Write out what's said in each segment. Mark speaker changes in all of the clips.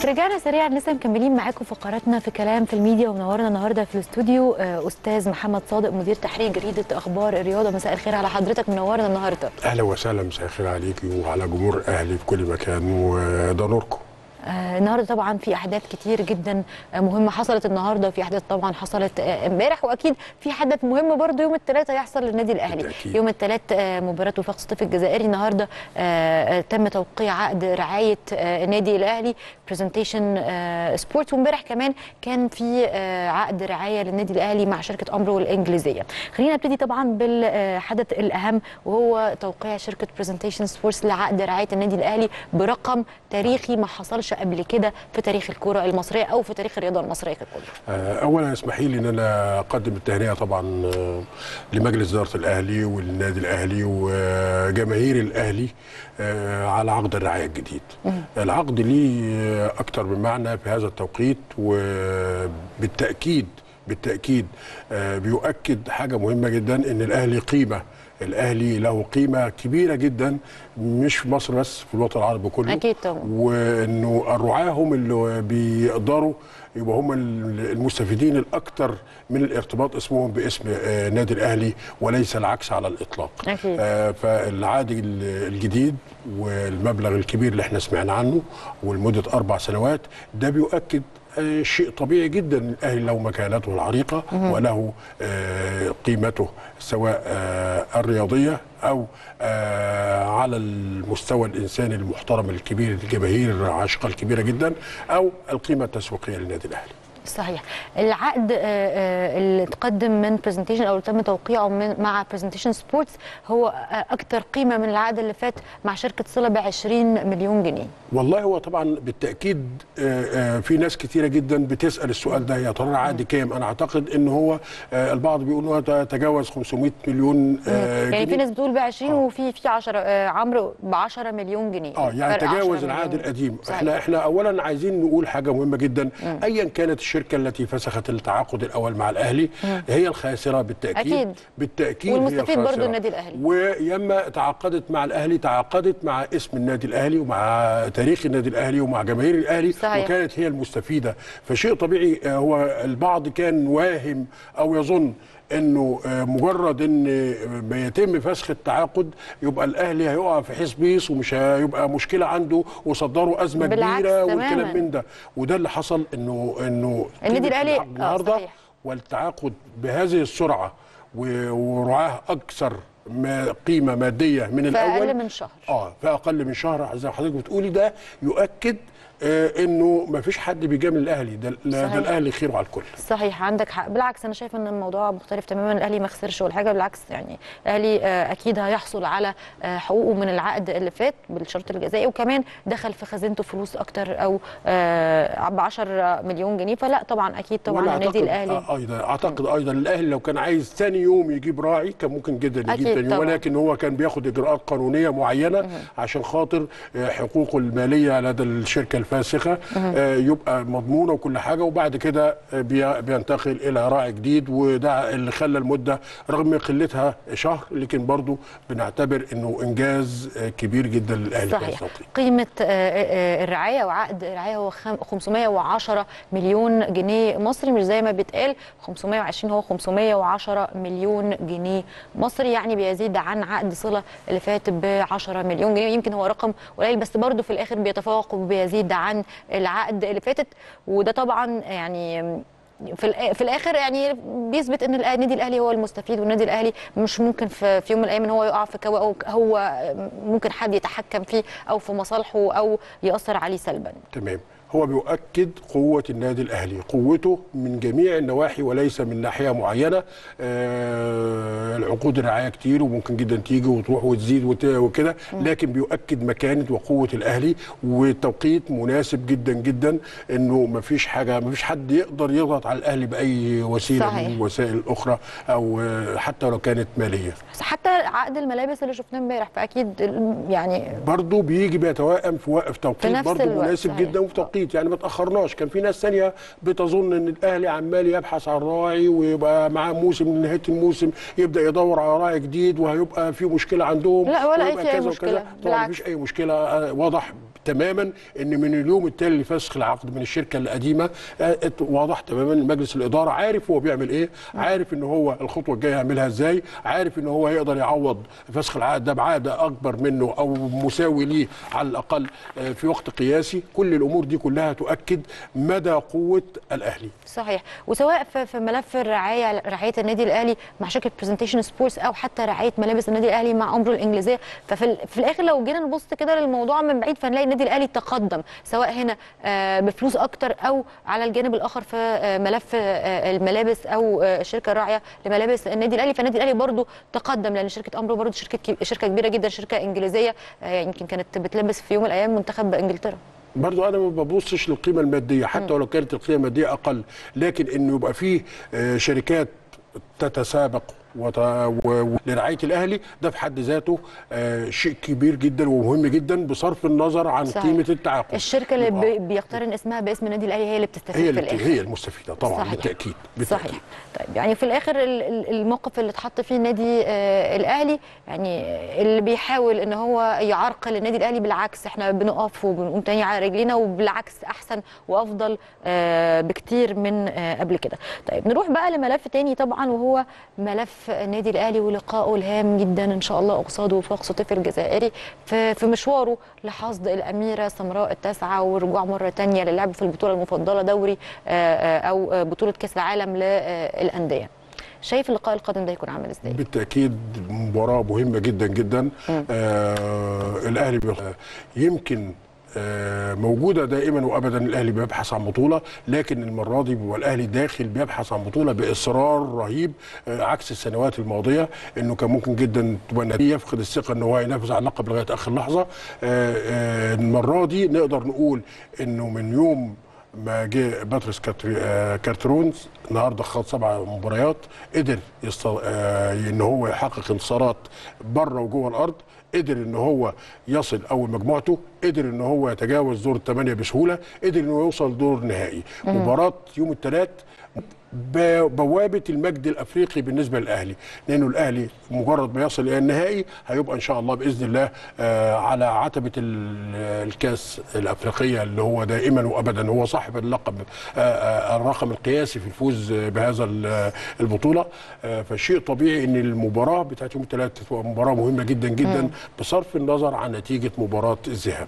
Speaker 1: رجعنا سريعا لسه مكملين معاكم فقراتنا في كلام في الميديا ومنورنا النهارده في الاستوديو آه، استاذ محمد صادق مدير تحرير جريده اخبار الرياضه مساء الخير على حضرتك منورنا النهارده
Speaker 2: اهلا وسهلا مساء الخير عليكي وعلى جمهور اهلي في كل مكان وده نوركم
Speaker 1: آه، النهارده طبعا في احداث كتير جدا آه، مهمه حصلت النهارده وفي احداث طبعا حصلت آه، امبارح واكيد في حدث مهم برضه يوم الثلاثاء يحصل للنادي الاهلي
Speaker 2: بالتأكيد.
Speaker 1: يوم الثلاث مباراه وفاق سطيف الجزائري النهارده آه، آه، تم توقيع عقد رعايه آه، النادي الاهلي برزنتيشن سبورت وامبارح كمان كان في آه، عقد رعايه للنادي الاهلي مع شركه امرو الانجليزيه خلينا نبتدي طبعا بالحدث الاهم وهو توقيع شركه برزنتيشن سبورتس لعقد رعايه النادي الاهلي برقم تاريخي ما حصلش قبل كده في تاريخ الكره المصريه او في تاريخ الرياضه المصريه ككل
Speaker 2: آه، اولا اسمحي لي ان انا اقدم التهنئه طبعا آه، لمجلس اداره الاهلي والنادي الاهلي وجماهير الاهلي آه، على عقد الرعايه الجديد العقد ليه آه، اكتر من معنى في هذا التوقيت وبالتاكيد بالتاكيد آه، بيؤكد حاجه مهمه جدا ان الاهلي قيمه الاهلي له قيمه كبيره جدا مش في مصر بس في الوطن العربي كله
Speaker 1: أكيد طبعاً.
Speaker 2: وانه الرعاه هم اللي بيقدروا يبقى هم المستفيدين الاكثر من الارتباط اسمهم باسم آه، نادي الاهلي وليس العكس على الاطلاق
Speaker 1: أكيد.
Speaker 2: آه، فالعقد ال- الجديد والمبلغ الكبير اللي احنا سمعنا عنه ولمده اربع سنوات ده بيؤكد آه، شيء طبيعي جدا الاهلي له مكانته العريقه وله آه، قيمته سواء آه، الرياضيه او آه، على المستوى الانساني المحترم الكبير الجماهير العاشقه الكبيره جدا او القيمه التسويقيه للنادي الاهلي
Speaker 1: صحيح العقد آه، آه، اللي اتقدم من برزنتيشن او اللي تم توقيعه من مع برزنتيشن سبورتس هو آه، اكتر قيمه من العقد اللي فات مع شركه صله ب 20 مليون جنيه
Speaker 2: والله هو طبعا بالتاكيد آه، آه، في ناس كتيره جدا بتسال السؤال ده يا ترى العقد كام انا اعتقد ان هو آه، البعض بيقول هو تجاوز 500 مليون آه،
Speaker 1: يعني في
Speaker 2: جنيه.
Speaker 1: ناس بتقول ب 20 وفي في 10 آه، عمرو ب 10 مليون جنيه
Speaker 2: اه يعني
Speaker 1: فرق 10
Speaker 2: تجاوز العقد
Speaker 1: مليون.
Speaker 2: القديم
Speaker 1: صحيح.
Speaker 2: احنا احنا اولا عايزين نقول حاجه مهمه جدا ايا كانت الشركه التي فسخت التعاقد الاول مع الاهلي هي الخاسره بالتاكيد
Speaker 1: أكيد.
Speaker 2: بالتاكيد
Speaker 1: والمستفيد
Speaker 2: هي
Speaker 1: برضو
Speaker 2: الخاسرة.
Speaker 1: النادي الأهلي.
Speaker 2: ويما تعاقدت مع الاهلي تعاقدت مع اسم النادي الاهلي ومع تاريخ النادي الاهلي ومع جماهير الاهلي
Speaker 1: صحيح.
Speaker 2: وكانت هي المستفيده فشيء طبيعي آه، هو البعض كان واهم او يظن انه آه، مجرد ان آه، ما يتم فسخ التعاقد يبقى الاهلي هيقع في حيث بيس ومش هيبقى مشكله عنده وصدروا ازمه
Speaker 1: بالعكس
Speaker 2: كبيره
Speaker 1: تماماً.
Speaker 2: والكلام من ده وده اللي حصل انه انه
Speaker 1: النادي
Speaker 2: قيمة
Speaker 1: الأهلي-
Speaker 2: العقد
Speaker 1: آه،
Speaker 2: النهارده
Speaker 1: صحيح.
Speaker 2: والتعاقد بهذه السرعه و- ورعاه اكثر ما قيمه ماديه من
Speaker 1: في
Speaker 2: الاول
Speaker 1: اقل من شهر
Speaker 2: اه في اقل من شهر زي ما حضرتك بتقولي ده يؤكد آه انه ما فيش حد بيجامل الاهلي ده, لا-
Speaker 1: صحيح.
Speaker 2: ده الاهلي خيره على الكل
Speaker 1: صحيح عندك حق بالعكس انا شايفه ان الموضوع مختلف تماما الاهلي ما خسرش ولا حاجه بالعكس يعني الاهلي آه، اكيد هيحصل على آه، حقوقه من العقد اللي فات بالشرط الجزائي وكمان دخل في خزينته فلوس اكتر او ب 10 مليون جنيه فلا طبعا اكيد طبعا
Speaker 2: وأنا
Speaker 1: النادي
Speaker 2: أعتقد
Speaker 1: الاهلي
Speaker 2: آه، ايضا اعتقد ايضا الاهلي لو كان عايز ثاني يوم يجيب راعي كان ممكن جدا يجيب
Speaker 1: أكيد
Speaker 2: ثاني يوم
Speaker 1: طبعاً.
Speaker 2: ولكن هو كان بياخد اجراءات قانونيه معينه عشان خاطر آه، حقوقه الماليه لدى الشركه الفاسخه آه، يبقى مضمونه وكل حاجه وبعد كده آه، بي- بينتقل الى راعي جديد وده اللي خلى المده رغم قلتها شهر لكن برضو بنعتبر انه انجاز آه، كبير جدا للاهلي في هذا
Speaker 1: صحيح
Speaker 2: التوقيت.
Speaker 1: قيمة آه، آه، الرعاية وعقد الرعاية هو خم- 510 مليون جنيه مصري مش زي ما بيتقال 520 هو 510 مليون جنيه مصري يعني بيزيد عن عقد صلة اللي فات ب 10 مليون جنيه يمكن هو رقم قليل بس برضه في الآخر بيتفوق وبيزيد عن العقد اللي فاتت وده طبعا يعني في الآ- في الاخر يعني بيثبت ان الأ- النادي الاهلي هو المستفيد والنادي الاهلي مش ممكن في, في يوم من الايام ان هو يقع في كوا او هو ممكن حد يتحكم فيه او في مصالحه او ياثر عليه سلبا
Speaker 2: تمام هو بيؤكد قوة النادي الأهلي قوته من جميع النواحي وليس من ناحية معينة آه العقود الرعاية كتير وممكن جدا تيجي وتروح وتزيد وت- وكده لكن بيؤكد مكانة وقوة الأهلي والتوقيت مناسب جدا جدا إنه مفيش حاجة مفيش حد يقدر يضغط على الأهلي بأي وسيلة
Speaker 1: صحيح.
Speaker 2: من الوسائل الأخرى أو آه، حتى لو كانت مالية
Speaker 1: بس حتى عقد الملابس اللي شفناه امبارح فاكيد ال- يعني
Speaker 2: برضه بيجي بيتوائم في وقف توقيت
Speaker 1: نفس
Speaker 2: برضه
Speaker 1: الوقت،
Speaker 2: مناسب
Speaker 1: صحيح.
Speaker 2: جدا وفي توقيت يعني ما تاخرناش كان في ناس ثانيه بتظن ان الاهلي عمال يبحث عن راعي ويبقى معاه موسم لنهايه الموسم يبدا يدور على راعي جديد وهيبقى في مشكله عندهم
Speaker 1: لا، ولا أي
Speaker 2: ويبقى
Speaker 1: في أي
Speaker 2: كذا
Speaker 1: مشكلة.
Speaker 2: وكذا طبعا
Speaker 1: بالعكس.
Speaker 2: مفيش اي مشكله آه، واضح تماما ان من اليوم التالي لفسخ العقد من الشركه القديمه آه، ات- واضح تماما إن مجلس الاداره عارف هو بيعمل ايه عارف ان هو الخطوه الجايه يعملها ازاي عارف ان هو يقدر يعوض فسخ العقد ده بعقد اكبر منه او مساوي ليه على الاقل آه، في وقت قياسي كل الامور دي كلها تؤكد مدى قوه الاهلي
Speaker 1: صحيح وسواء في في ملف الرعايه رعايه النادي الاهلي مع شركه برزنتيشن سبورتس او حتى رعايه ملابس النادي الاهلي مع امره الانجليزيه ففي ال- في الاخر لو جينا نبص كده للموضوع من بعيد فنلاقي النادي الاهلي تقدم سواء هنا آه، بفلوس اكتر او على الجانب الاخر في آه، ملف آه، الملابس او آه، الشركه الراعيه لملابس النادي الاهلي فالنادي الاهلي برضو تقدم لان شركه امره برضو شركه كي- شركه كبيره جدا شركه انجليزيه آه، يمكن كانت بتلبس في يوم من الايام منتخب انجلترا
Speaker 2: برضو انا ما ببصش للقيمه الماديه حتى ولو كانت القيمه الماديه اقل لكن انه يبقى فيه آه، شركات تتسابق وت... و... و- لرعايه الاهلي ده في حد ذاته آه، شيء كبير جدا ومهم جدا بصرف النظر عن
Speaker 1: صحيح.
Speaker 2: قيمه التعاقد
Speaker 1: الشركه اللي
Speaker 2: يبقى
Speaker 1: بي- بيقترن اسمها باسم النادي الاهلي هي اللي بتستفيد
Speaker 2: هي
Speaker 1: في
Speaker 2: اللي
Speaker 1: الاخر
Speaker 2: هي المستفيده طبعا
Speaker 1: صحيح.
Speaker 2: بالتاكيد بالتاكيد
Speaker 1: صحيح طيب يعني في الاخر ال- ال- الموقف اللي اتحط فيه النادي آه الاهلي يعني اللي بيحاول ان هو يعرقل النادي الاهلي بالعكس احنا بنقف وبنقوم تاني على رجلينا وبالعكس احسن وافضل آه بكتير من آه قبل كده طيب نروح بقى لملف تاني طبعا وهو ملف النادي الاهلي ولقائه الهام جدا ان شاء الله قصاده وفاق سطيف الجزائري في في مشواره لحصد الاميره سمراء التاسعه والرجوع مره تانية للعب في البطوله المفضله دوري آه، آه، او آه، بطوله كاس العالم للانديه شايف اللقاء القادم ده يكون عامل ازاي
Speaker 2: بالتاكيد مباراه مهمه جدا جدا آه الاهلي بي- يمكن آه، موجوده دائما وابدا الاهلي بيبحث عن بطوله لكن المره دي بيبقى الاهلي داخل بيبحث عن بطوله باصرار رهيب آه، عكس السنوات الماضيه انه كان ممكن جدا تبقى النتيجه يفقد الثقه ان هو ينافس على اللقب لغايه اخر لحظه آه، آه، المره دي نقدر نقول انه من يوم ما جه باتريس كاتري- آه، كارترونز النهارده خد سبع مباريات قدر يست... آه، ان هو يحقق انتصارات بره وجوه الارض قدر ان هو يصل اول مجموعته قدر ان هو يتجاوز دور الثمانيه بسهوله قدر انه يوصل دور نهائي مباراه يوم الثلاث ب- بوابه المجد الافريقي بالنسبه للاهلي لانه الاهلي مجرد ما يصل الى النهائي هيبقى ان شاء الله باذن الله آه، على عتبه ال- الكاس الافريقيه اللي هو دائما وابدا هو صاحب اللقب آه، آه، الرقم القياسي في الفوز بهذا ال- البطوله آه، فشيء طبيعي ان المباراه بتاعت يوم الثلاث تبقى مباراه مهمه جدا جدا بصرف النظر عن نتيجه مباراه الذهاب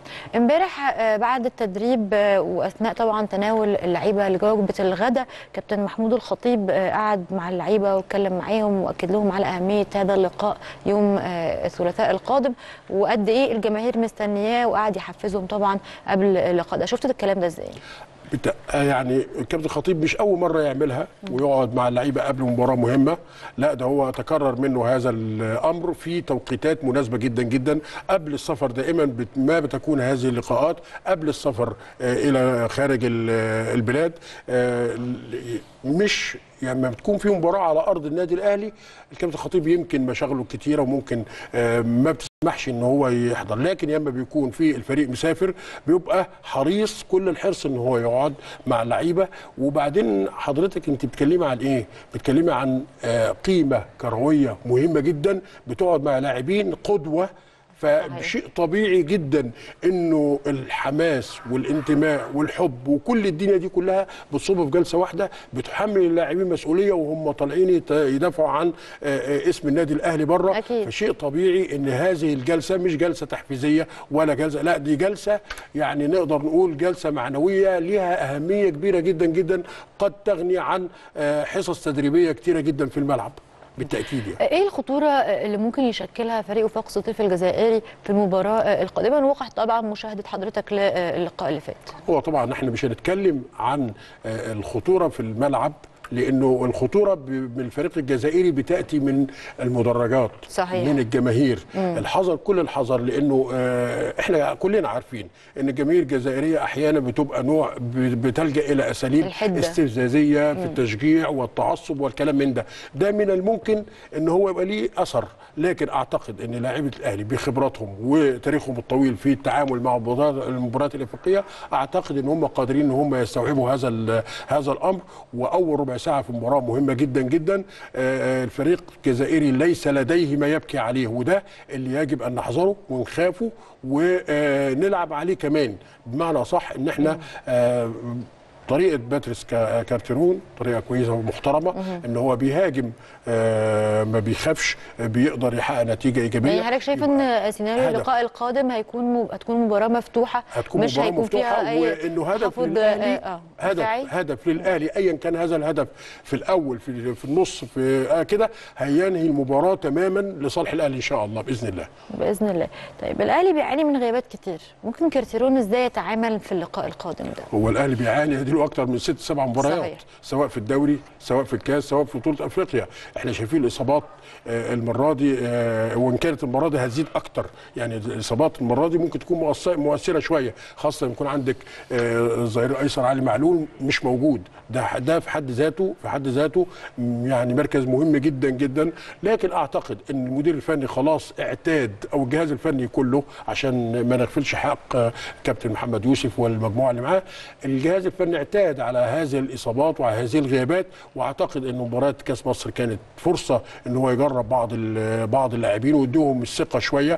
Speaker 1: امبارح آه، بعد التدريب آه، واثناء طبعا تناول اللعيبه لوجبه الغداء كابتن محمود الخطيب آه، قعد مع اللعيبه واتكلم معاهم واكد لهم على اهميه هذا اللقاء يوم آه، الثلاثاء القادم وقد ايه الجماهير مستنياه وقعد يحفزهم طبعا قبل اللقاء ده شفت الكلام ده ازاي؟
Speaker 2: بت... يعني الكابتن الخطيب مش اول مره يعملها ويقعد مع اللعيبه قبل مباراه مهمه لا ده هو تكرر منه هذا الامر في توقيتات مناسبه جدا جدا قبل السفر دائما بت... ما بتكون هذه اللقاءات قبل السفر آه الى خارج ال- آه، البلاد آه ل- مش يعني لما بتكون في مباراه على ارض النادي الاهلي الكابتن الخطيب يمكن مشاغله كتيره وممكن آه ما بتسمحش ان هو يحضر لكن لما بيكون في الفريق مسافر بيبقى حريص كل الحرص ان هو يقعد مع اللعيبه وبعدين حضرتك انت بتتكلمي عن ايه بتتكلمي عن آه قيمه كرويه مهمه جدا بتقعد مع لاعبين قدوه فشيء طبيعي جدا انه الحماس والانتماء والحب وكل الدنيا دي كلها بتصب في جلسه واحده بتحمل اللاعبين مسؤوليه وهم طالعين يت- يدافعوا عن آه، آه، اسم النادي الاهلي بره
Speaker 1: أكيد.
Speaker 2: فشيء طبيعي ان هذه الجلسه مش جلسه تحفيزيه ولا جلسه لا دي جلسه يعني نقدر نقول جلسه معنويه ليها اهميه كبيره جدا جدا قد تغني عن آه، حصص تدريبيه كتيره جدا في الملعب بالتاكيد يعني.
Speaker 1: ايه الخطوره اللي ممكن يشكلها فريق وفاق سطيف الجزائري في المباراه القادمه من واقع طبعا مشاهده حضرتك للقاء اللي فات
Speaker 2: هو طبعا احنا مش هنتكلم عن آه، الخطوره في الملعب لانه الخطوره ب- من الفريق الجزائري بتاتي من المدرجات
Speaker 1: صحيح.
Speaker 2: من الجماهير الحذر كل الحذر لانه آه، احنا كلنا عارفين ان الجماهير الجزائريه احيانا بتبقى نوع ب- بتلجا الى اساليب
Speaker 1: الحدة.
Speaker 2: استفزازيه في التشجيع والتعصب والكلام من ده ده من الممكن ان هو يبقى ليه اثر لكن اعتقد ان لاعيبه الاهلي بخبراتهم وتاريخهم الطويل في التعامل مع المباريات- المباريات الافريقيه اعتقد ان هم قادرين ان هم يستوعبوا هذا ال- هذا الامر واول ربع ساعه في مباراه مهمه جدا جدا آه، آه، الفريق الجزائري ليس لديه ما يبكي عليه وده اللي يجب ان نحذره ونخافه ونلعب عليه كمان بمعنى صح ان احنا آه، طريقه باتريس كا- كارتيرون طريقه كويسه ومحترمه ان هو بيهاجم آه، ما بيخافش آه، بيقدر يحقق نتيجه ايجابيه
Speaker 1: يعني حضرتك شايف ان سيناريو
Speaker 2: هدف.
Speaker 1: اللقاء القادم هيكون م... هتكون مباراه مفتوحه
Speaker 2: هتكون
Speaker 1: مش
Speaker 2: مباراة
Speaker 1: هيكون
Speaker 2: مفتوحة
Speaker 1: فيها اي
Speaker 2: وانه هدف
Speaker 1: تحفظ،
Speaker 2: للاهلي
Speaker 1: آه، آه، دفاعي؟
Speaker 2: هدف هدف للاهلي ايا كان هذا الهدف في الاول في في النص في آه كده هينهي المباراه تماما لصالح الاهلي ان شاء الله باذن الله
Speaker 1: باذن الله طيب الاهلي بيعاني من غيابات كتير ممكن كارتيرون ازاي يتعامل في اللقاء القادم ده
Speaker 2: هو الاهلي بيعاني له اكتر من ست سبع مباريات
Speaker 1: صحيح.
Speaker 2: سواء في الدوري سواء في الكاس سواء في بطوله افريقيا احنا شايفين الاصابات آه، المره دي آه، وان كانت المره دي هتزيد اكتر يعني الاصابات المره دي ممكن تكون مؤثره مؤثره شويه خاصه لما يكون عندك آه، الظهير الايسر علي معلول مش موجود ده ده في حد ذاته في حد ذاته م، يعني مركز مهم جدا جدا لكن اعتقد ان المدير الفني خلاص اعتاد او الجهاز الفني كله عشان ما نغفلش حق آه، كابتن محمد يوسف والمجموعه اللي معاه الجهاز الفني اعتاد على هذه الاصابات وعلى هذه الغيابات واعتقد ان مباراه كاس مصر كانت فرصه ان هو يجرب بعض ال- بعض اللاعبين ويديهم الثقه شويه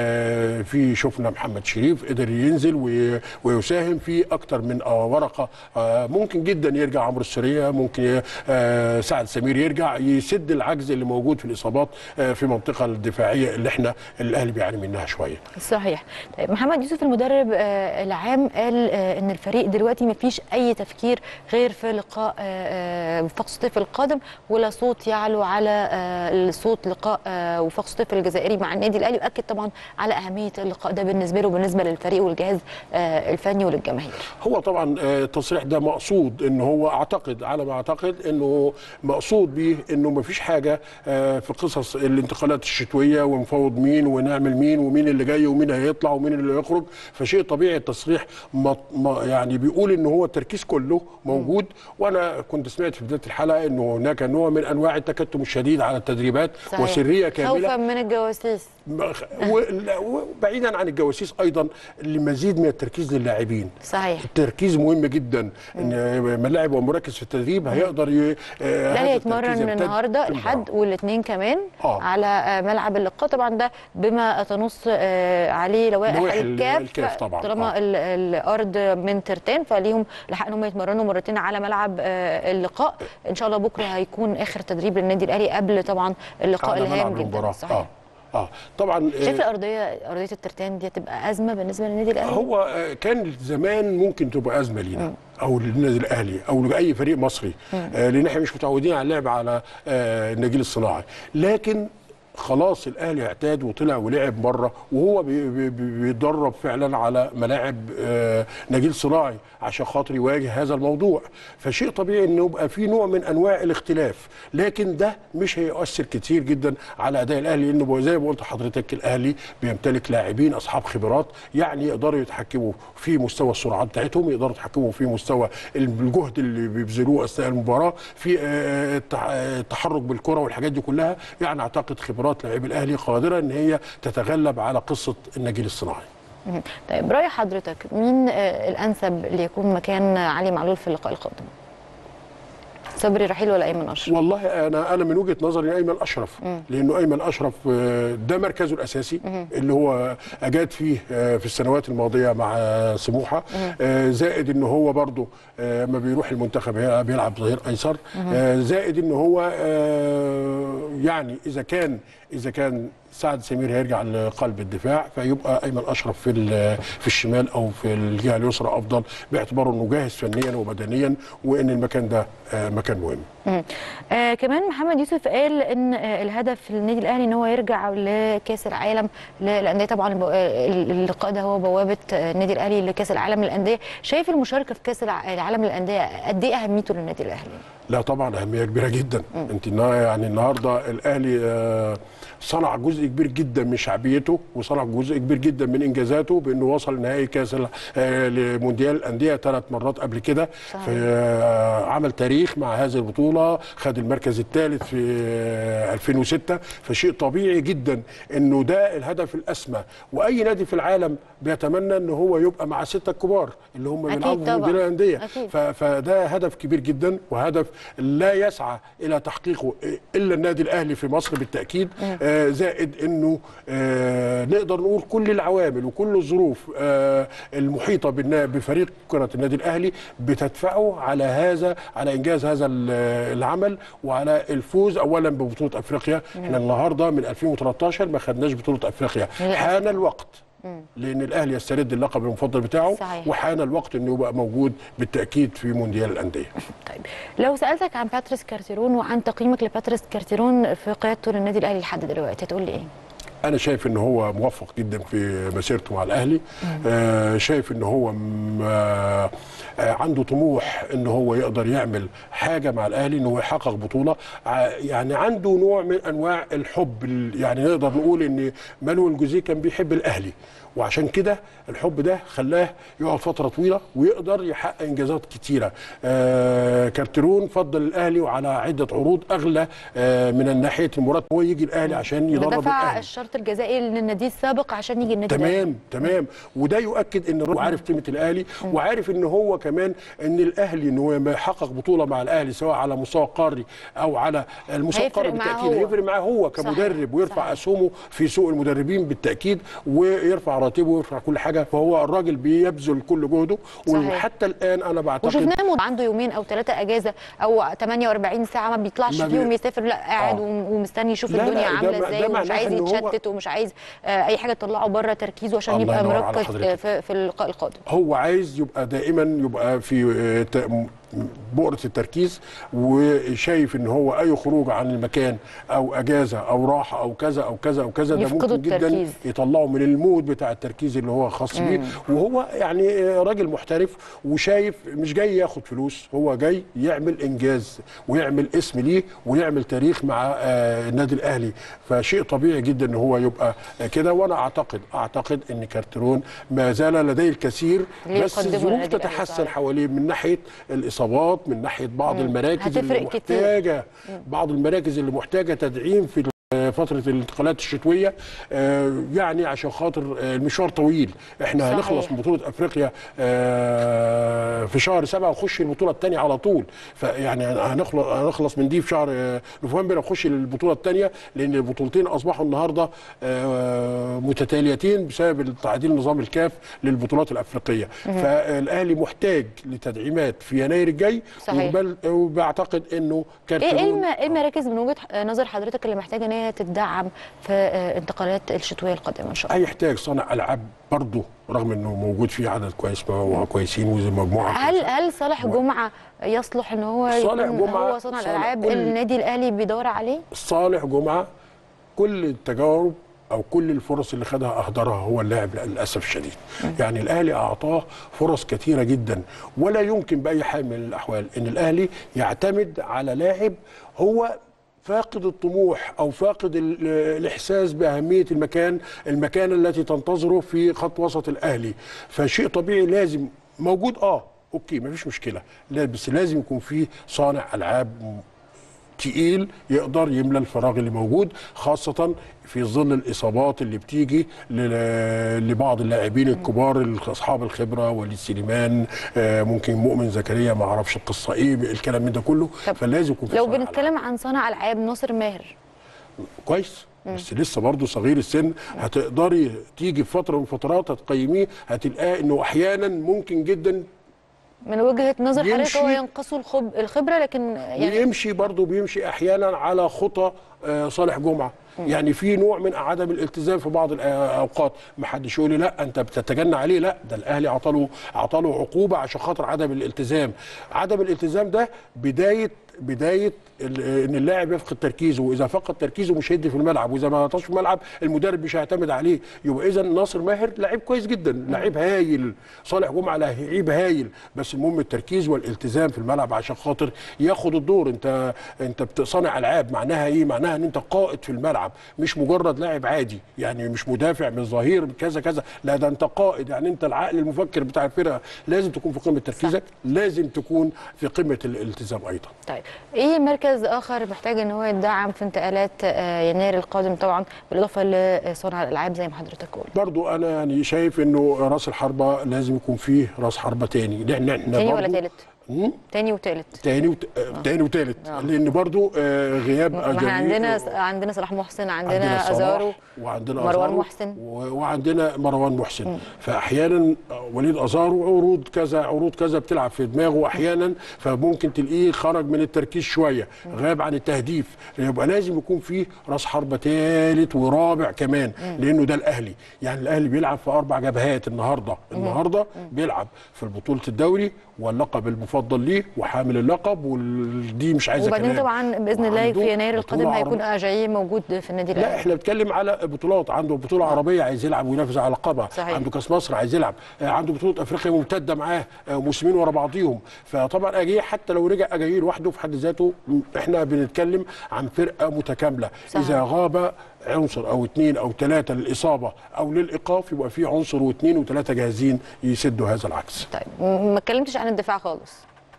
Speaker 2: آه، في شفنا محمد شريف قدر ينزل وي- ويساهم في اكتر من آه، ورقه آه، ممكن جدا يرجع عمرو السريه ممكن آه، سعد سمير يرجع يسد العجز اللي موجود في الاصابات آه، في المنطقه الدفاعيه اللي احنا الاهلي بيعاني منها شويه
Speaker 1: صحيح طيب محمد يوسف المدرب آه، العام قال آه، ان الفريق دلوقتي ما فيش اي تفكير غير في لقاء آه، آه، وفاق سطيف القادم ولا صوت يعلو على آه، صوت لقاء آه، وفاق سطيف الجزائري مع النادي الاهلي واكد طبعا على اهميه اللقاء ده بالنسبه له وبالنسبه للفريق والجهاز آه، الفني وللجماهير
Speaker 2: هو طبعا آه، التصريح ده مقصود ان هو اعتقد على ما اعتقد انه مقصود بيه انه ما فيش حاجه آه، في قصص الانتقالات الشتويه ونفوض مين ونعمل مين ومين اللي جاي ومين هيطلع ومين اللي يخرج فشيء طبيعي التصريح ما ما- يعني بيقول ان هو التركيز كله موجود وانا كنت سمعت في بدايه الحلقه انه هناك نوع من انواع التكتم الشديد على التدريبات
Speaker 1: صحيح.
Speaker 2: وسريه كامله
Speaker 1: خوفا من الجواسيس
Speaker 2: ما- و- لا، وبعيدا عن الجواسيس ايضا لمزيد من التركيز للاعبين
Speaker 1: صحيح
Speaker 2: التركيز مهم جدا ان ملاعب ومركز في التدريب هيقدر ي... آه،
Speaker 1: ده
Speaker 2: هذا
Speaker 1: هيتمرن
Speaker 2: التركيز يمتد
Speaker 1: النهارده
Speaker 2: في المباراة.
Speaker 1: الحد والاثنين كمان
Speaker 2: آه.
Speaker 1: على آه، ملعب اللقاء طبعا ده بما تنص آه، عليه لوائح
Speaker 2: لوائح ال-
Speaker 1: الكاف
Speaker 2: الكاف طبعاً،
Speaker 1: طالما
Speaker 2: آه.
Speaker 1: ال- الارض من ترتان فليهم الحق ان هم يتمرنوا مرتين على ملعب آه، اللقاء ان شاء الله بكره هيكون اخر تدريب للنادي الاهلي قبل طبعا اللقاء
Speaker 2: على
Speaker 1: الهام
Speaker 2: ملعب
Speaker 1: جدا
Speaker 2: المباراه
Speaker 1: صحيح
Speaker 2: اه اه طبعا آه،
Speaker 1: شايف الارضيه ارضيه الترتان دي هتبقى ازمه بالنسبه للنادي الاهلي
Speaker 2: هو آه، كان زمان ممكن تبقى ازمه لينا او للنادي الاهلي او لاي فريق مصري آه لان احنا مش متعودين على اللعب على آه النجيل الصناعي لكن خلاص الاهلي اعتاد وطلع ولعب مره وهو بي- بي- بي- بيتدرب فعلا على ملاعب آه نجيل صناعي عشان خاطر يواجه هذا الموضوع فشيء طبيعي انه يبقى في نوع من انواع الاختلاف لكن ده مش هيؤثر كتير جدا على اداء الاهلي لانه زي ما قلت لحضرتك الاهلي بيمتلك لاعبين اصحاب خبرات يعني يقدروا يتحكموا في مستوى السرعات بتاعتهم يقدروا يتحكموا في مستوى الجهد اللي بيبذلوه اثناء المباراه في آه، التع- التحرك بالكره والحاجات دي كلها يعني اعتقد خبرات لاعبي الاهلي قادره ان هي تتغلب على قصه النجيل الصناعي
Speaker 1: مهم. طيب راي حضرتك مين آه، الانسب ليكون مكان علي معلول في اللقاء القادم صبري رحيل ولا ايمن اشرف
Speaker 2: والله انا انا من وجهه نظري ايمن اشرف لانه ايمن اشرف آه، ده مركزه الاساسي اللي هو اجاد فيه آه، في السنوات الماضيه مع سموحه آه، زائد ان هو برضه آه، ما بيروح المنتخب هي- بيلعب ظهير ايسر آه، زائد ان هو آه، يعني اذا كان اذا كان سعد سمير هيرجع لقلب الدفاع فيبقى ايمن اشرف في ال- في الشمال او في الجهه اليسرى افضل باعتباره انه جاهز فنيا وبدنيا وان المكان ده آه، مكان مهم
Speaker 1: مم. آه كمان محمد يوسف قال ان آه الهدف للنادي الاهلي ان هو يرجع لكاس العالم للانديه طبعا الب- آه، اللقاء ده هو بوابه آه، النادي الاهلي لكاس العالم للانديه شايف المشاركه في كاس الع- العالم للانديه قد ايه اهميته للنادي الاهلي
Speaker 2: لا طبعا اهميه كبيره جدا انت النا- يعني النهارده الاهلي آه، صنع جزء كبير جدا من شعبيته وصنع جزء كبير جدا من انجازاته بانه وصل نهائي كاس ال- آه، لمونديال الانديه ثلاث مرات قبل كده
Speaker 1: صحيح.
Speaker 2: في آه، عمل تاريخ مع هذه البطوله خد المركز الثالث في آه، 2006 فشيء طبيعي جدا انه ده الهدف الاسمى واي نادي في العالم بيتمنى ان هو يبقى مع السته الكبار اللي هم
Speaker 1: أكيد
Speaker 2: بيلعبوا في
Speaker 1: طبعاً.
Speaker 2: مونديال الانديه
Speaker 1: أكيد.
Speaker 2: ف- فده هدف كبير جدا وهدف لا يسعى الى تحقيقه الا النادي الاهلي في مصر بالتاكيد آه زائد انه آه نقدر نقول كل العوامل وكل الظروف آه المحيطه بالنا- بفريق كره النادي الاهلي بتدفعه على هذا على انجاز هذا ال- العمل وعلى الفوز اولا ببطوله افريقيا احنا النهارده من 2013 ما خدناش بطوله افريقيا
Speaker 1: للأسف.
Speaker 2: حان الوقت لان الاهلي يسترد اللقب المفضل بتاعه
Speaker 1: صحيح.
Speaker 2: وحان الوقت انه يبقى موجود بالتاكيد في مونديال الانديه
Speaker 1: طيب لو سالتك عن باتريس كارتيرون وعن تقييمك لباتريس كارتيرون في قيادته للنادي الاهلي لحد دلوقتي هتقول لي ايه؟
Speaker 2: انا شايف ان هو موفق جدا في مسيرته مع الاهلي آه شايف ان هو م- آه آه عنده طموح ان هو يقدر يعمل حاجه مع الاهلي ان هو يحقق بطوله ع- يعني عنده نوع من انواع الحب ال- يعني نقدر نقول ان مانويل جوزيه كان بيحب الاهلي وعشان كده الحب ده خلاه يقعد فتره طويله ويقدر يحقق انجازات كتيره آه كارترون فضل الاهلي وعلى عده عروض اغلى آه من ناحيه المرتب هو يجي الاهلي عشان يدرب
Speaker 1: دفع
Speaker 2: الاهلي
Speaker 1: الشرط الجزائي للنادي السابق عشان يجي النادي الأهلي.
Speaker 2: تمام تمام وده يؤكد ان هو عارف قيمه الاهلي وعارف ان هو كمان ان الاهلي ان هو لما يحقق بطوله مع الاهلي سواء على مستوى قاري او على المستوى
Speaker 1: هيفرق
Speaker 2: القاري
Speaker 1: معاه
Speaker 2: بالتاكيد
Speaker 1: هو.
Speaker 2: هيفرق معاه هو
Speaker 1: صحيح،
Speaker 2: كمدرب ويرفع
Speaker 1: صحيح.
Speaker 2: اسهمه في سوق المدربين بالتاكيد ويرفع راتبه ويرفع كل حاجه فهو الراجل بيبذل كل جهده
Speaker 1: صحيح.
Speaker 2: وحتى الان انا بعتقد
Speaker 1: وشفناه مد- عنده يومين او ثلاثه اجازه او 48 ساعه ما بيطلعش
Speaker 2: ما بي-
Speaker 1: فيهم يسافر لا قاعد
Speaker 2: آه.
Speaker 1: وم- ومستني يشوف
Speaker 2: لا، لا،
Speaker 1: الدنيا
Speaker 2: ده
Speaker 1: عامله
Speaker 2: ما-
Speaker 1: ازاي
Speaker 2: ده
Speaker 1: ومش
Speaker 2: معناه
Speaker 1: عايز
Speaker 2: إن هو-
Speaker 1: يتشتت ومش عايز آه، اي حاجه تطلعه بره تركيزه عشان
Speaker 2: الله
Speaker 1: يبقى
Speaker 2: ينور على
Speaker 1: مركز
Speaker 2: حضرتك.
Speaker 1: آه، في في اللقاء القادم
Speaker 2: هو عايز يبقى دائما يبقى في آه، ت- م- بؤرة التركيز وشايف ان هو اي خروج عن المكان او اجازه او راحه او كذا او كذا او كذا ده
Speaker 1: يفقدوا
Speaker 2: ممكن جدا
Speaker 1: التركيز.
Speaker 2: يطلعه من المود بتاع التركيز اللي هو خاص بيه وهو يعني آه، راجل محترف وشايف مش جاي ياخد فلوس هو جاي يعمل انجاز ويعمل اسم ليه ويعمل تاريخ مع آه، النادي الاهلي فشيء طبيعي جدا ان هو يبقى آه، كده وانا اعتقد اعتقد ان كارترون ما زال لديه الكثير بس
Speaker 1: ليقدمه
Speaker 2: الظروف
Speaker 1: للنادي الأهلي
Speaker 2: تتحسن
Speaker 1: صحيح.
Speaker 2: حواليه من ناحيه الاصابات من ناحيه بعض المراكز اللي
Speaker 1: هتفرق كتير.
Speaker 2: محتاجه بعض المراكز اللي محتاجه تدعيم في فترة الانتقالات الشتوية آه، يعني عشان خاطر آه، المشوار طويل احنا
Speaker 1: صحيح.
Speaker 2: هنخلص من بطولة افريقيا آه، في شهر سبعة ونخش البطولة الثانية على طول فيعني هنخلص هنخلص من دي في شهر آه، نوفمبر ونخش البطولة الثانية لان البطولتين اصبحوا النهاردة آه، متتاليتين بسبب تعديل نظام الكاف للبطولات الافريقية فالاهلي محتاج لتدعيمات في يناير الجاي
Speaker 1: صحيح.
Speaker 2: وبل- وبعتقد انه
Speaker 1: ايه إيه
Speaker 2: كارترون
Speaker 1: الم- إيه المراكز من وجهه نظر حضرتك اللي محتاجه ان هي تدعم في آه، انتقالات الشتويه القادمه ان شاء الله
Speaker 2: هيحتاج صانع العاب برضه رغم انه موجود فيه عدد كويس وكويسين ومجموعه
Speaker 1: هل
Speaker 2: كويسة.
Speaker 1: هل صالح جمعه يصلح ان هو
Speaker 2: صالح
Speaker 1: يكون
Speaker 2: جمعة-
Speaker 1: هو صانع
Speaker 2: صالح
Speaker 1: الالعاب
Speaker 2: كل-
Speaker 1: اللي النادي الاهلي بيدور عليه
Speaker 2: صالح جمعه كل التجارب او كل الفرص اللي خدها اهدرها هو اللاعب للاسف الشديد يعني الاهلي اعطاه فرص كثيره جدا ولا يمكن باي حال من الاحوال ان الاهلي يعتمد على لاعب هو فاقد الطموح او فاقد ال- الاحساس باهميه المكان المكانه التي تنتظره في خط وسط الاهلي فشيء طبيعي لازم موجود اه اوكي مفيش مشكله لا بس لازم يكون في صانع العاب تقيل يقدر يملى الفراغ اللي موجود خاصة في ظل الإصابات اللي بتيجي ل- لبعض اللاعبين الكبار أصحاب الخبرة وليد سليمان آه، ممكن مؤمن زكريا ما أعرفش القصة إيه الكلام من ده كله
Speaker 1: طب
Speaker 2: فلازم يكون في
Speaker 1: لو
Speaker 2: صانع
Speaker 1: بنتكلم عن صانع العاب ناصر ماهر
Speaker 2: كويس بس لسه برضه صغير السن هتقدري تيجي في فتره من الفترات هتقيميه هتلاقيه انه احيانا ممكن جدا
Speaker 1: من وجهه نظر حضرتك
Speaker 2: يمشي-
Speaker 1: هو ينقصه الخب... الخبره لكن يعني
Speaker 2: ويمشي برضه بيمشي احيانا على خطى آه، صالح جمعه يعني في نوع من عدم الالتزام في بعض الاوقات ما حدش يقول لي لا انت بتتجنى عليه لا ده الاهلي عطاله عطاله عقوبه عشان خاطر عدم الالتزام عدم الالتزام ده بدايه بدايه ال- ان اللاعب يفقد تركيزه واذا فقد تركيزه مش هيدي في الملعب واذا ما عطاش في الملعب المدرب مش هيعتمد عليه يبقى اذا ناصر ماهر لعيب كويس جدا لعيب هايل صالح جمعه لعيب هايل بس المهم التركيز والالتزام في الملعب عشان خاطر ياخد الدور انت انت بتصنع العاب معناها ايه معناها ان انت قائد في الملعب مش مجرد لاعب عادي يعني مش مدافع من ظهير كذا كذا لا ده انت قائد يعني انت العقل المفكر بتاع الفرقه لازم تكون في قمه تركيزك لازم تكون في قمه الالتزام ايضا
Speaker 1: طيب ايه مركز اخر محتاج ان هو يدعم في انتقالات آه، يناير القادم طبعا بالاضافه لصنع الالعاب زي ما حضرتك قلت
Speaker 2: برضو انا يعني شايف انه راس الحربه لازم يكون فيه راس حربه تاني لان احنا
Speaker 1: تاني ولا
Speaker 2: برضو-
Speaker 1: تالت
Speaker 2: مم؟
Speaker 1: تاني وتالت
Speaker 2: تاني وت... آه. تاني وتالت
Speaker 1: آه.
Speaker 2: لان برضو آه غياب
Speaker 1: ما احنا
Speaker 2: أجاييه
Speaker 1: عندنا
Speaker 2: و-
Speaker 1: عندنا صلاح محسن
Speaker 2: عندنا
Speaker 1: عندنا
Speaker 2: صلاح
Speaker 1: ازارو
Speaker 2: وعندنا
Speaker 1: مروان
Speaker 2: أزارو
Speaker 1: محسن.
Speaker 2: و- وعندنا مروان محسن فاحيانا وليد ازارو عروض كذا عروض كذا بتلعب في دماغه احيانا فممكن تلاقيه خرج من التركيز شويه غاب عن التهديف يبقى لازم يكون فيه راس حربه ثالث ورابع كمان لانه ده الاهلي يعني الاهلي بيلعب في اربع جبهات النهارده النهارده بيلعب في بطوله الدوري واللقب المفضل ليه وحامل اللقب ودي مش عايزه
Speaker 1: وبعدين
Speaker 2: كلام.
Speaker 1: طبعا باذن الله
Speaker 2: وعنده
Speaker 1: في يناير
Speaker 2: بطولة
Speaker 1: القادم
Speaker 2: عربية.
Speaker 1: هيكون اجاييه موجود في النادي
Speaker 2: لا
Speaker 1: الاهلي
Speaker 2: احنا بنتكلم على بطولات عنده بطوله عربيه عايز يلعب وينافس على لقبها
Speaker 1: صحيح.
Speaker 2: عنده كاس مصر عايز يلعب آه، عنده بطوله افريقيا ممتده معاه آه، موسمين ورا بعضيهم فطبعا اجاييه حتى لو رجع اجاييه لوحده في حد ذاته م، احنا بنتكلم عن فرقه متكامله
Speaker 1: صحيح.
Speaker 2: اذا غاب عنصر او اثنين او ثلاثه للاصابه او للايقاف يبقى في عنصر واثنين وثلاثه جاهزين يسدوا هذا العكس
Speaker 1: طيب م- ما اتكلمتش عن الدفاع خالص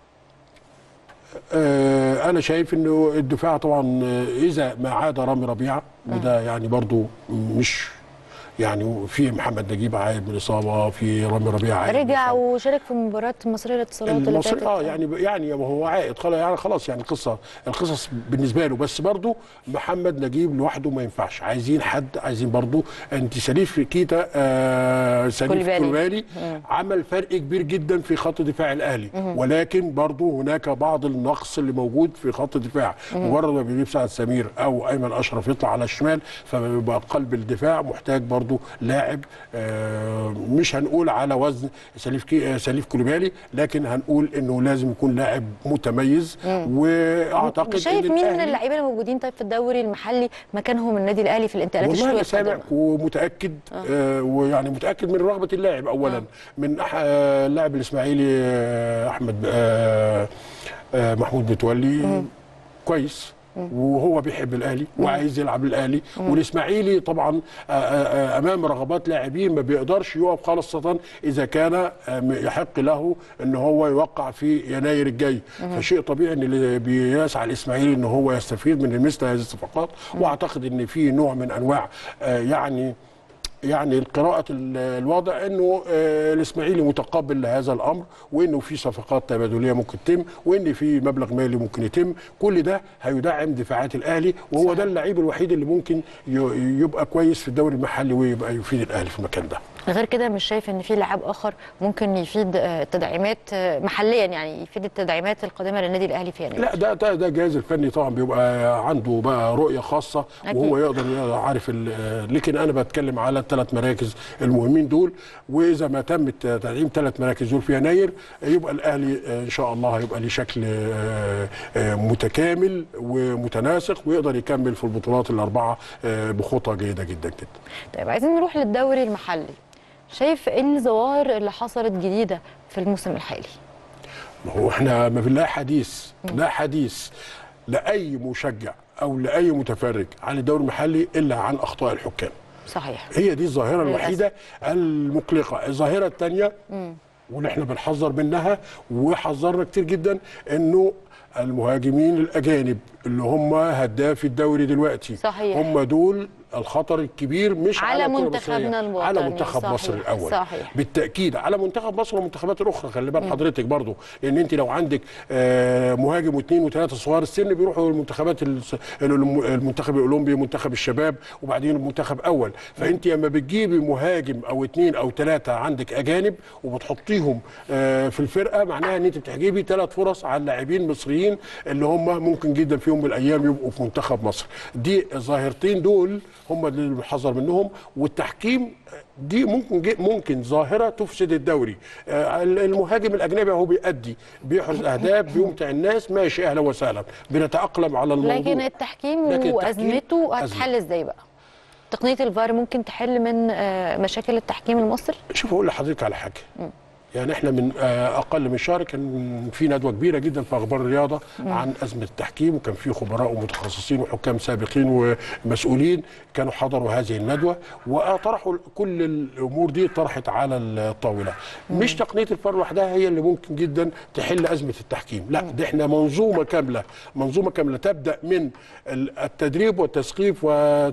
Speaker 2: آه، انا شايف انه الدفاع طبعا آه، اذا ما عاد رامي ربيعه وده يعني برضو مش يعني في محمد نجيب عايد من الاصابه في رامي ربيعه عايد من
Speaker 1: رجع
Speaker 2: الإصابة.
Speaker 1: وشارك في مباراه مصريه للاتصالات اللي
Speaker 2: المصري
Speaker 1: فاتت
Speaker 2: اه يعني يعني هو عائد خلاص يعني خلاص يعني القصه القصص بالنسبه له بس برضو محمد نجيب لوحده ما ينفعش عايزين حد عايزين برضو انت سليف في كيتا آه سليف
Speaker 1: كوليبالي.
Speaker 2: كوليبالي عمل فرق كبير جدا في خط دفاع الاهلي ولكن برضو هناك بعض النقص اللي موجود في خط الدفاع مجرد ما بيجيب سعد سمير او ايمن اشرف يطلع على الشمال فبيبقى قلب الدفاع محتاج برضو لاعب آه مش هنقول على وزن سليف كي آه، سليف كوليبالي لكن هنقول انه لازم يكون لاعب متميز واعتقد
Speaker 1: شايف
Speaker 2: إن
Speaker 1: مين من
Speaker 2: الأهلي-
Speaker 1: اللعيبه الموجودين طيب في الدوري المحلي مكانهم النادي الاهلي في الانتقالات
Speaker 2: والله
Speaker 1: الشتويه
Speaker 2: انا سامع
Speaker 1: القادمه
Speaker 2: ومتاكد آه ويعني متاكد من رغبه اللاعب اولا من أح- آه، اللاعب الاسماعيلي آه احمد آه آه محمود متولي كويس وهو بيحب الاهلي وعايز يلعب الاهلي والاسماعيلي طبعا آه، آه، آه، امام رغبات لاعبين ما بيقدرش يقف خاصه اذا كان آه، يحق له ان هو يوقع في يناير الجاي فشيء طبيعي ان اللي بيسعى الاسماعيلي ان هو يستفيد من مثل هذه الصفقات واعتقد ان في نوع من انواع آه، يعني يعني القراءة ال- الواضع انه آه، الاسماعيلي متقبل لهذا الامر وانه في صفقات تبادليه ممكن تتم وان في مبلغ مالي ممكن يتم كل ده هيدعم دفاعات الاهلي وهو
Speaker 1: صحيح.
Speaker 2: ده اللعيب الوحيد اللي ممكن ي- يبقى كويس في الدوري المحلي ويبقى يفيد الاهلي في المكان ده
Speaker 1: غير كده مش شايف ان في لاعب اخر ممكن يفيد آه، التدعيمات آه، محليا يعني يفيد التدعيمات القادمه للنادي الاهلي في يناير
Speaker 2: لا ده ده ده الجهاز الفني طبعا بيبقى عنده بقى رؤيه خاصه
Speaker 1: أكيد.
Speaker 2: وهو يقدر عارف ال- لكن انا بتكلم على الثلاث مراكز المهمين دول واذا ما تم تدعيم ثلاث مراكز دول في يناير يبقى الاهلي ان شاء الله هيبقى ليه شكل آه، آه، متكامل ومتناسق ويقدر يكمل في البطولات الاربعه آه، بخطى جيده جدا جدا
Speaker 1: طيب عايزين نروح للدوري المحلي شايف ايه الظواهر اللي حصلت جديده في الموسم الحالي
Speaker 2: ما هو احنا ما بنلاقي حديث لا حديث لاي مشجع او لاي متفرج عن الدوري المحلي الا عن اخطاء الحكام
Speaker 1: صحيح
Speaker 2: هي دي الظاهره
Speaker 1: للأسف.
Speaker 2: الوحيده المقلقه الظاهره الثانيه واللي احنا بنحذر منها وحذرنا كتير جدا انه المهاجمين الاجانب اللي هم هداف الدوري دلوقتي
Speaker 1: صحيح.
Speaker 2: هم دول الخطر الكبير مش
Speaker 1: على
Speaker 2: على, الكرة
Speaker 1: منتخبنا
Speaker 2: المصرية، على
Speaker 1: الوطني.
Speaker 2: منتخب
Speaker 1: صحيح.
Speaker 2: مصر الاول
Speaker 1: صحيح.
Speaker 2: بالتاكيد على منتخب مصر والمنتخبات الاخرى خلي بال حضرتك برضو لان انت لو عندك آه، مهاجم واثنين وثلاثه صغار السن بيروحوا المنتخبات الس- الم- المنتخب الاولمبي منتخب الشباب وبعدين المنتخب اول فانت لما بتجيبي مهاجم او اثنين او ثلاثه عندك اجانب وبتحطيهم آه، في الفرقه معناها ان انت بتحجبي ثلاث فرص على اللاعبين من المصريين اللي هم ممكن جدا في يوم من الايام يبقوا في منتخب مصر دي الظاهرتين دول هم اللي بنحذر منهم والتحكيم دي ممكن جي- ممكن ظاهره تفسد الدوري آه، المهاجم الاجنبي هو بيأدي بيحرز اهداف بيمتع الناس ماشي اهلا وسهلا بنتاقلم على الموضوع
Speaker 1: لكن التحكيم
Speaker 2: لكن التحكيم
Speaker 1: وازمته
Speaker 2: أزمة.
Speaker 1: هتحل ازاي بقى تقنيه الفار ممكن تحل من آه، مشاكل التحكيم المصري
Speaker 2: شوف اقول لحضرتك على حاجه يعني احنا من آه، اقل من شهر كان في ندوه كبيره جدا في اخبار الرياضه عن ازمه التحكيم وكان في خبراء ومتخصصين وحكام سابقين ومسؤولين كانوا حضروا هذه الندوه وطرحوا كل الامور دي طرحت على الطاوله مش تقنيه الفار لوحدها هي اللي ممكن جدا تحل ازمه التحكيم لا دي احنا منظومه كامله منظومه كامله تبدا من ال- التدريب والتثقيف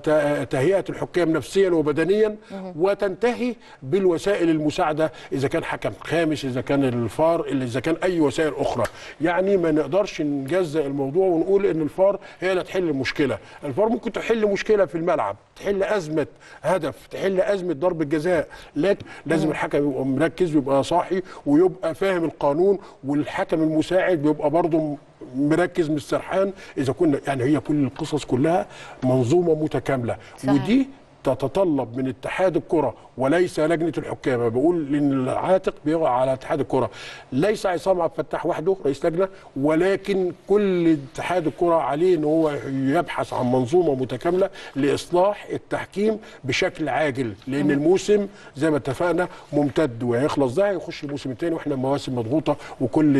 Speaker 2: وتهيئه الحكام نفسيا وبدنيا وتنتهي بالوسائل المساعده اذا كان حكم خامس اذا كان الفار اللي اذا كان اي وسائل اخرى يعني ما نقدرش نجزأ الموضوع ونقول ان الفار هي اللي تحل المشكله الفار ممكن تحل مشكله في الملعب تحل ازمه هدف تحل ازمه ضربه جزاء لكن لازم الحكم يبقى مركز ويبقى صاحي ويبقى فاهم القانون والحكم المساعد بيبقى برضه مركز مش سرحان اذا كنا يعني هي كل القصص كلها منظومه متكامله
Speaker 1: صحيح.
Speaker 2: ودي تتطلب من اتحاد الكره وليس لجنه الحكام أنا بقول ان العاتق بيقع على اتحاد الكره ليس عصام عبد الفتاح وحده رئيس لجنه ولكن كل اتحاد الكره عليه ان هو يبحث عن منظومه متكامله لاصلاح التحكيم بشكل عاجل لان الموسم زي ما اتفقنا ممتد وهيخلص ده هيخش الموسم الثاني واحنا مواسم مضغوطه وكل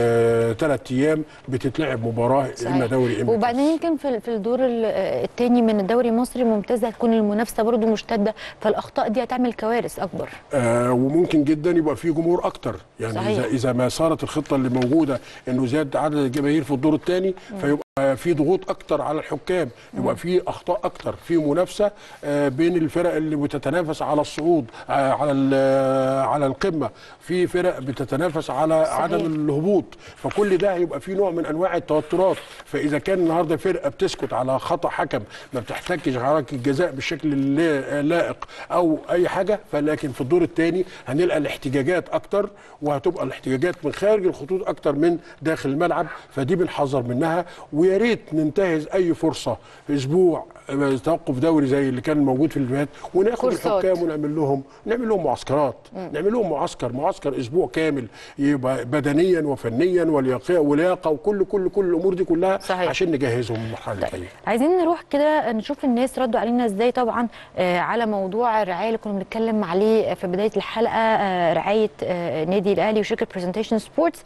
Speaker 2: ثلاث ايام بتتلعب مباراه اما
Speaker 1: صحيح.
Speaker 2: دوري اما
Speaker 1: وبعدين يمكن في في الدور الثاني من الدوري المصري الممتاز هتكون المنافسه برضو مشتده فالاخطاء دي هتعمل كوارث اكبر
Speaker 2: آه وممكن جدا يبقى في جمهور اكتر يعني
Speaker 1: صحيح.
Speaker 2: اذا اذا ما صارت الخطه اللي موجوده انه زاد عدد الجماهير في الدور الثاني فيبقى في ضغوط اكتر على الحكام يبقى في اخطاء اكتر في منافسه آه بين الفرق اللي بتتنافس على الصعود آه على ال- على القمه في فرق بتتنافس على
Speaker 1: صحيح.
Speaker 2: عدم الهبوط فكل ده هيبقى في نوع من انواع التوترات فاذا كان النهارده فرقه بتسكت على خطا حكم ما بتحتكش حركه الجزاء بالشكل اللائق او اي حاجه فلكن في الدور الثاني هنلقى الاحتجاجات اكتر وهتبقى الاحتجاجات من خارج الخطوط اكتر من داخل الملعب فدي بنحذر منها ويا ريت ننتهز اي فرصه اسبوع آه، توقف دوري زي اللي كان موجود في الفات وناخد
Speaker 1: كورسات.
Speaker 2: الحكام ونعمل لهم نعمل لهم معسكرات نعمل لهم معسكر معسكر اسبوع كامل يبقى بدنيا وفنيا ولياقه ولياقه وكل كل كل الامور دي كلها
Speaker 1: صحيح.
Speaker 2: عشان نجهزهم للمرحله اللي جايه
Speaker 1: عايزين نروح كده نشوف الناس ردوا علينا ازاي طبعا آه، على موضوع الرعايه اللي كنا بنتكلم عليه في بدايه الحلقه آه، رعايه آه، نادي الاهلي وشركه برزنتيشن سبورتس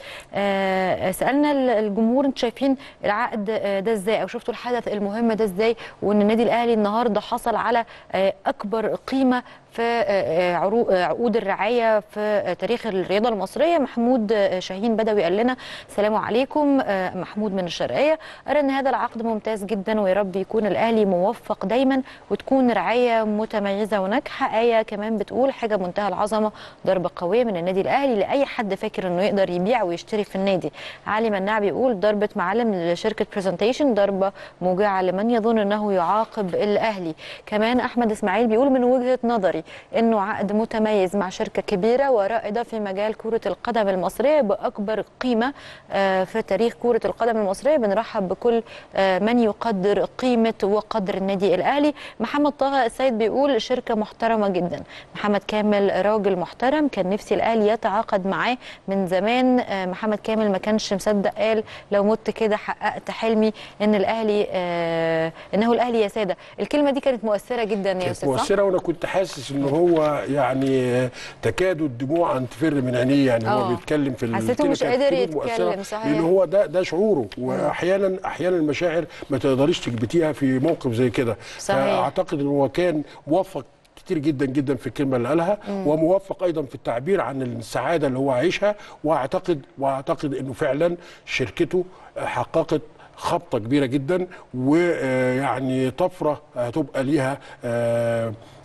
Speaker 1: سالنا ال- الجمهور انتوا شايفين العقد آه، ده ازاي او شفتوا الحدث المهم ده ازاي وان النادي الاهلي النهارده حصل على آه، اكبر قيمه في آه، آه، عرو- آه، عقود الرعايه في آه، تاريخ الرياضه المصريه محمود آه، شاهين بدوي قال لنا السلام عليكم آه، محمود من الشرقيه أرى أن هذا العقد ممتاز جدا ويا رب يكون الأهلي موفق دايما وتكون رعاية متميزة وناجحة آية كمان بتقول حاجة منتهى العظمة ضربة قوية من النادي الأهلي لأي حد فاكر أنه يقدر يبيع ويشتري في النادي علي مناع بيقول ضربة معلم لشركة برزنتيشن ضربة موجعة لمن يظن أنه يعاقب الأهلي كمان أحمد إسماعيل بيقول من وجهة نظري أنه عقد متميز مع شركة كبيرة ورائدة في مجال كرة القدم المصرية بأكبر قيمة آه، في تاريخ كرة القدم المصرية بنرحب بكل آه، من يقدر قيمة وقدر النادي الأهلي محمد طه السيد بيقول شركة محترمة جدا محمد كامل راجل محترم كان نفسي الأهلي يتعاقد معاه من زمان آه، محمد كامل ما كانش مصدق قال لو مت كده حققت حلمي ان الأهلي آه، انه الأهلي يا سادة الكلمة دي كانت مؤثرة جدا يا
Speaker 2: كانت
Speaker 1: أستاذ صح؟
Speaker 2: مؤثره وانا كنت حاسس ان هو يعني تكاد الدموع ان تفر من عينيه يعني هو
Speaker 1: آه.
Speaker 2: بيتكلم في
Speaker 1: حسيته
Speaker 2: الكلمة
Speaker 1: مش
Speaker 2: كانت
Speaker 1: قادر
Speaker 2: كلمة مؤثرة
Speaker 1: يتكلم، صحيح.
Speaker 2: لان هو ده ده شعوره واحيانا احيانا المشاعر ما تقدريش تكبتيها في موقف زي كده
Speaker 1: صحيح.
Speaker 2: فاعتقد ان هو كان موفق كتير جدا جدا في الكلمه اللي قالها وموفق ايضا في التعبير عن السعاده اللي هو عايشها واعتقد واعتقد انه فعلا شركته حققت خبطه كبيره جدا ويعني طفره هتبقى ليها آه،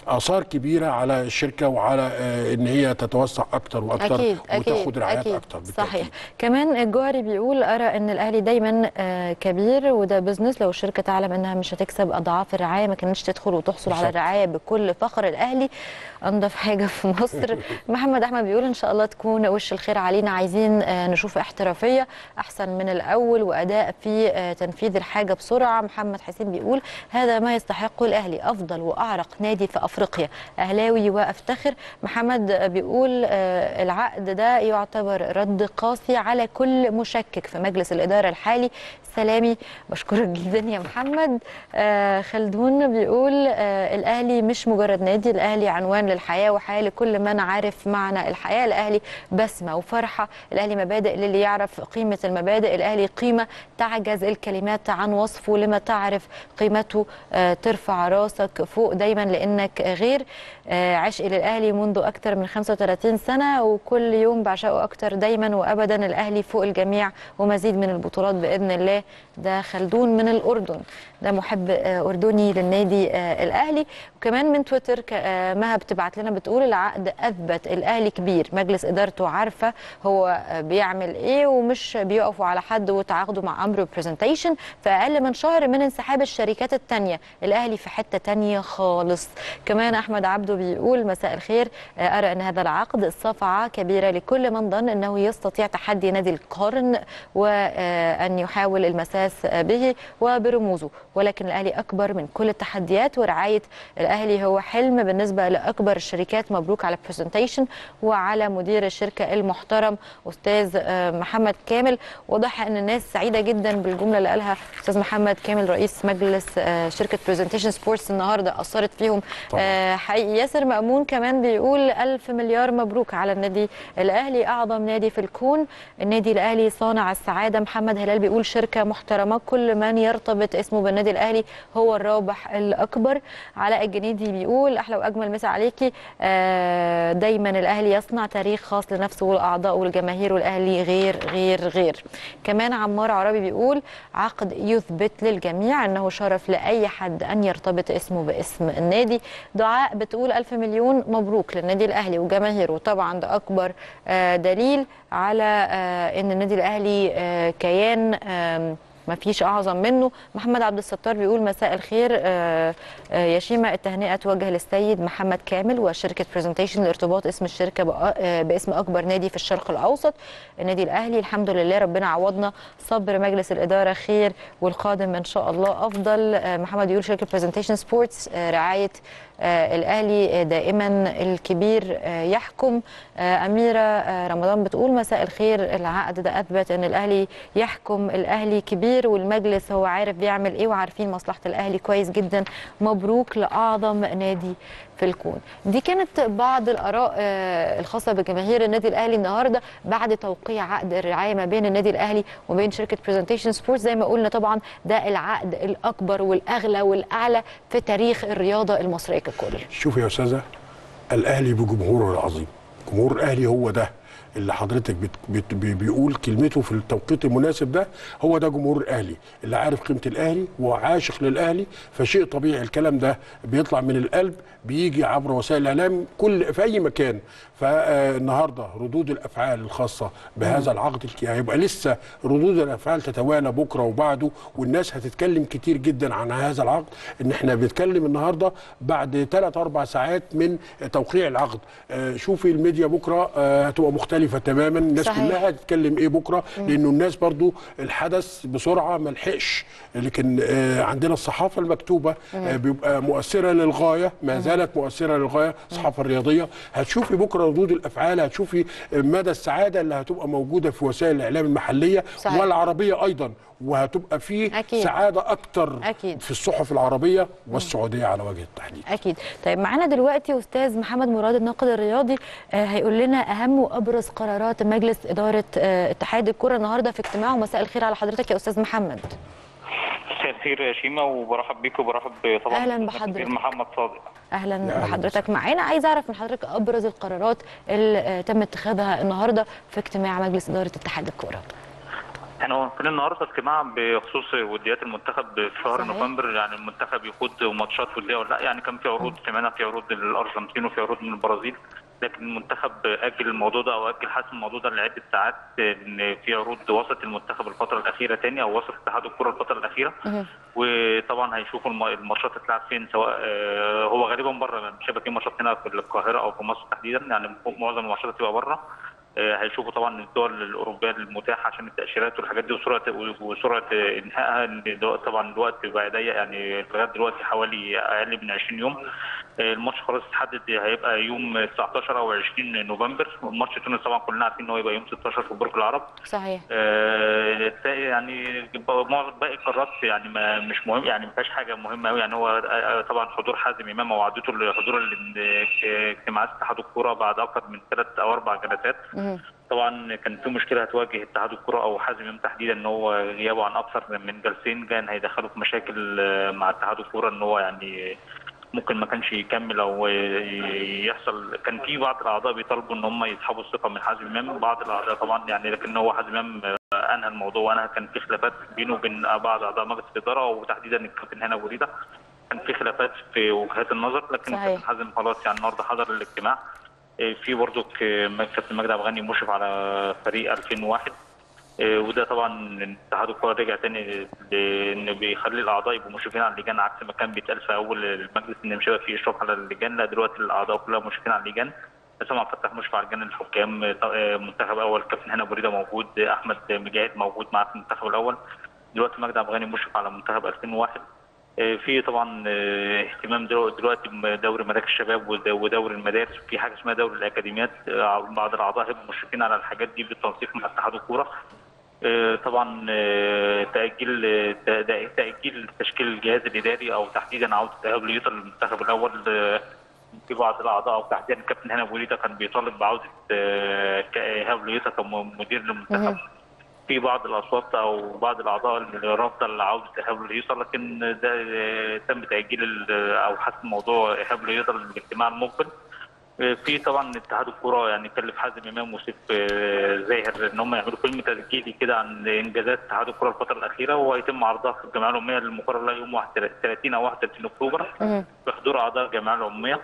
Speaker 2: اثار كبيره على الشركه وعلى آه، ان هي تتوسع اكتر واكتر
Speaker 1: اكيد
Speaker 2: وتاخد
Speaker 1: اكيد
Speaker 2: رعايات
Speaker 1: اكيد
Speaker 2: اكتر بالتأكيد.
Speaker 1: صحيح كمان الجوهري بيقول ارى ان الاهلي دايما آه، كبير وده بزنس لو الشركه تعلم انها مش هتكسب اضعاف الرعايه ما كانتش تدخل وتحصل على
Speaker 2: بالظبط.
Speaker 1: الرعايه بكل فخر الاهلي انضف حاجه في مصر محمد احمد بيقول ان شاء الله تكون وش الخير علينا عايزين آه، نشوف احترافيه احسن من الاول واداء في آه، تنفيذ الحاجه بسرعه محمد حسين بيقول هذا ما يستحقه الاهلي افضل واعرق نادي في افريقيا اهلاوي وافتخر محمد بيقول آه، العقد ده يعتبر رد قاسي على كل مشكك في مجلس الاداره الحالي سلامي بشكرك جدا يا محمد آه خلدون بيقول آه الاهلي مش مجرد نادي الاهلي عنوان للحياه وحياه لكل من عارف معنى الحياه الاهلي بسمه وفرحه الاهلي مبادئ للي يعرف قيمه المبادئ الاهلي قيمه تعجز الكلمات عن وصفه لما تعرف قيمته آه ترفع راسك فوق دايما لانك غير آه عشق للاهلي منذ اكثر من 35 سنه وكل يوم بعشقه اكثر دايما وابدا الاهلي فوق الجميع ومزيد من البطولات باذن الله ده خلدون من الاردن ده محب آه، اردني للنادي آه، الاهلي وكمان من تويتر ك- آه، مها بتبعت لنا بتقول العقد اثبت الاهلي كبير مجلس ادارته عارفه هو آه، بيعمل ايه ومش بيقفوا على حد وتعاقدوا مع امر برزنتيشن في اقل من شهر من انسحاب الشركات التانية الاهلي في حته تانية خالص كمان احمد عبده بيقول مساء الخير آه، ارى ان هذا العقد صفعه كبيره لكل من ظن انه يستطيع تحدي نادي القرن وان يحاول المساس به وبرموزه ولكن الاهلي اكبر من كل التحديات ورعايه الاهلي هو حلم بالنسبه لاكبر الشركات مبروك على برزنتيشن وعلى مدير الشركه المحترم استاذ آه، محمد كامل واضح ان الناس سعيده جدا بالجمله اللي قالها استاذ محمد كامل رئيس مجلس آه، شركه برزنتيشن سبورتس النهارده اثرت فيهم
Speaker 2: طبعاً.
Speaker 1: آه، حقيقي ياسر مأمون كمان بيقول ألف مليار مبروك على النادي الأهلي أعظم نادي في الكون النادي الأهلي صانع السعادة محمد هلال بيقول شركة محترمة كل من يرتبط اسمه بالنادي الأهلي هو الرابح الأكبر علاء الجنيدي بيقول أحلى وأجمل مسا عليكي آه، دايما الأهلي يصنع تاريخ خاص لنفسه والأعضاء والجماهير والأهلي غير غير غير كمان عمار عربي بيقول عقد يثبت للجميع أنه شرف لأي حد أن يرتبط اسمه باسم النادي دعاء بتقول ألف مليون مبروك للنادي الأهلي وجماهيره طبعا ده أكبر آه، دليل على آه، أن النادي الأهلي آه، كيان آم، ما فيش اعظم منه محمد عبد الستار بيقول مساء الخير آه، آه، يا شيماء التهنئه توجه للسيد محمد كامل وشركه برزنتيشن لارتباط اسم الشركه بأ- آه، باسم اكبر نادي في الشرق الاوسط النادي الاهلي الحمد لله ربنا عوضنا صبر مجلس الاداره خير والقادم ان شاء الله افضل آه، محمد يقول شركه برزنتيشن سبورتس رعايه آه، الاهلي آه، دائما الكبير آه، يحكم آه، اميره آه، رمضان بتقول مساء الخير العقد ده اثبت ان الاهلي يحكم الاهلي كبير والمجلس هو عارف بيعمل ايه وعارفين مصلحه الاهلي كويس جدا مبروك لاعظم نادي في الكون دي كانت بعض الاراء آه، الخاصه بجماهير النادي الاهلي النهارده بعد توقيع عقد الرعايه ما بين النادي الاهلي وبين شركه برزنتيشن سبورتس زي ما قلنا طبعا ده العقد الاكبر والاغلى والاعلى في تاريخ الرياضه المصريه ككل
Speaker 2: شوف يا استاذه الاهلي بجمهوره العظيم جمهور الاهلي هو ده اللي حضرتك بت بت بي- بيقول كلمته في التوقيت المناسب ده هو ده جمهور الاهلي اللي عارف قيمه الاهلي وعاشق للاهلي فشيء طبيعي الكلام ده بيطلع من القلب بيجي عبر وسائل الاعلام كل في اي مكان فالنهارده ردود الافعال الخاصه بهذا العقد الك- هيبقى لسه ردود الافعال تتوالى بكره وبعده والناس هتتكلم كتير جدا عن هذا العقد ان احنا بنتكلم النهارده بعد ثلاث اربع ساعات من توقيع العقد آه، شوفي الميديا بكره آه، هتبقى مختلفه تماما الناس
Speaker 1: صحيح.
Speaker 2: كلها هتتكلم ايه بكره لانه الناس برضو الحدث بسرعه ما لحقش لكن آه، عندنا الصحافه المكتوبه آه، بيبقى مؤثره للغايه ما زالت مؤثره للغايه الصحافه الرياضيه هتشوفي بكره ردود الافعال هتشوفي مدى السعاده اللي هتبقى موجوده في وسائل الاعلام المحليه
Speaker 1: صحيح.
Speaker 2: والعربيه ايضا وهتبقى فيه
Speaker 1: أكيد.
Speaker 2: سعاده اكتر
Speaker 1: أكيد.
Speaker 2: في الصحف العربيه والسعوديه على وجه التحديد
Speaker 1: اكيد طيب معانا دلوقتي استاذ محمد مراد الناقد الرياضي آه، هيقول لنا اهم وابرز قرارات مجلس اداره آه، اتحاد الكره النهارده في اجتماعه مساء الخير على حضرتك يا استاذ محمد
Speaker 3: مساء الخير يا شيماء وبرحب بيك وبرحب طبعا
Speaker 1: أهلاً
Speaker 3: بالأستاذ
Speaker 1: بحضرتك.
Speaker 3: الكبير محمد صادق
Speaker 1: اهلا
Speaker 2: أهلاً
Speaker 1: بحضرتك معانا عايز اعرف من حضرتك ابرز القرارات اللي آه، تم اتخاذها النهارده في اجتماع مجلس اداره اتحاد الكره
Speaker 3: انا احنا كان النهارده اجتماع بخصوص وديات المنتخب في شهر
Speaker 1: صحيح.
Speaker 3: نوفمبر يعني المنتخب يخوض ماتشات وديه ولا لا يعني كان في عروض سمعنا في عروض للارجنتين وفي عروض من البرازيل لكن المنتخب اجل الموضوع ده او اجل حسم الموضوع ده لعده ساعات ان في عروض وسط المنتخب الفتره الاخيره تاني او وسط اتحاد الكره الفتره الاخيره
Speaker 1: مهم.
Speaker 3: وطبعا هيشوفوا الم- الماتشات تتلعب فين سواء آه، هو غالبا بره مش هيبقى في ماتشات هنا في القاهره او في مصر تحديدا يعني معظم الماتشات هتبقى بره آه، هيشوفوا طبعا الدول الاوروبيه المتاحه عشان التاشيرات والحاجات دي وسرعه وسرعه انهائها إن دلوقتي طبعا الوقت بقى ضيق يعني لغايه دلوقتي حوالي اقل من 20 يوم آه، الماتش خلاص اتحدد هيبقى يوم 19 او 20 نوفمبر والماتش تونس طبعا كلنا عارفين ان هو يبقى يوم 16 في برج العرب
Speaker 1: صحيح
Speaker 3: آه، التاني يعني معظم باقي القارات يعني ما مش مهم يعني ما فيهاش حاجه مهمه قوي يعني هو آه، طبعا حضور حازم امام وعودته لحضور ال- اجتماعات اتحاد الكوره بعد اكثر من ثلاث او اربع جلسات
Speaker 1: مهم.
Speaker 3: طبعا كان في مشكله هتواجه اتحاد الكره او حازم امام تحديدا ان هو غيابه عن اكثر من جلسين كان هيدخله في مشاكل آه، مع اتحاد الكره ان هو يعني ممكن ما كانش يكمل او يحصل كان في بعض الاعضاء بيطالبوا ان هم يسحبوا الثقه من حازم امام بعض الاعضاء طبعا يعني لكن هو حازم امام آه، انهى الموضوع وانهى كان في خلافات بينه وبين بعض اعضاء مجلس الاداره وتحديدا الكابتن هنا بوريده كان في خلافات في وجهات النظر لكن
Speaker 1: صحيح.
Speaker 3: الكابتن حازم خلاص يعني النهارده حضر الاجتماع آه، في برضك آه، كابتن مجدي عبد الغني مشرف على فريق 2001 آه، وده طبعا اتحاد الكره رجع تاني لان بيخلي الاعضاء يبقوا مشرفين على اللجان عكس ما كان بيتقال في اول المجلس ان مش هيبقى فيه اشراف على اللجان لا دلوقتي الاعضاء كلها مشرفين على اللجان سمع فتح مشرف على لجان الحكام آه، آه، منتخب اول كابتن هنا بريده موجود آه، احمد مجاهد موجود معاه في المنتخب الاول دلوقتي مجدي عبد الغني مشرف على منتخب 2001 آه، في طبعا آه، اهتمام دلو- دلوقتي بدوري مراكز الشباب ود- ودوري المدارس وفي حاجه اسمها دوري الاكاديميات آه، بعض الاعضاء هيبقوا مشرفين على الحاجات دي بالتنسيق مع اتحاد الكوره آه، طبعا آه، تاجيل آه، ت- تاجيل تشكيل الجهاز الاداري او تحديدا عوده ايهاب ليوطا للمنتخب الاول آه، في بعض الاعضاء او تحديدا الكابتن هنا بوليتا كان بيطالب بعوده آه، ك- ايهاب ليوطا كمدير للمنتخب
Speaker 1: مهم.
Speaker 3: في بعض الاصوات او بعض الاعضاء اللي رافضه لعوده ايهاب ليوطا لكن ده آه، تم تاجيل ال- او حسم موضوع ايهاب ليوطا للاجتماع المقبل آه، في طبعا اتحاد الكوره يعني كلف حازم امام وسيف آه، زاهر ان هم يعملوا فيلم تسجيلي كده عن انجازات اتحاد الكوره الفتره الاخيره وهيتم عرضها في الجمعيه العموميه المقرر لها يوم 31 او 31 اكتوبر
Speaker 1: مهم.
Speaker 3: بحضور اعضاء الجمعيه العموميه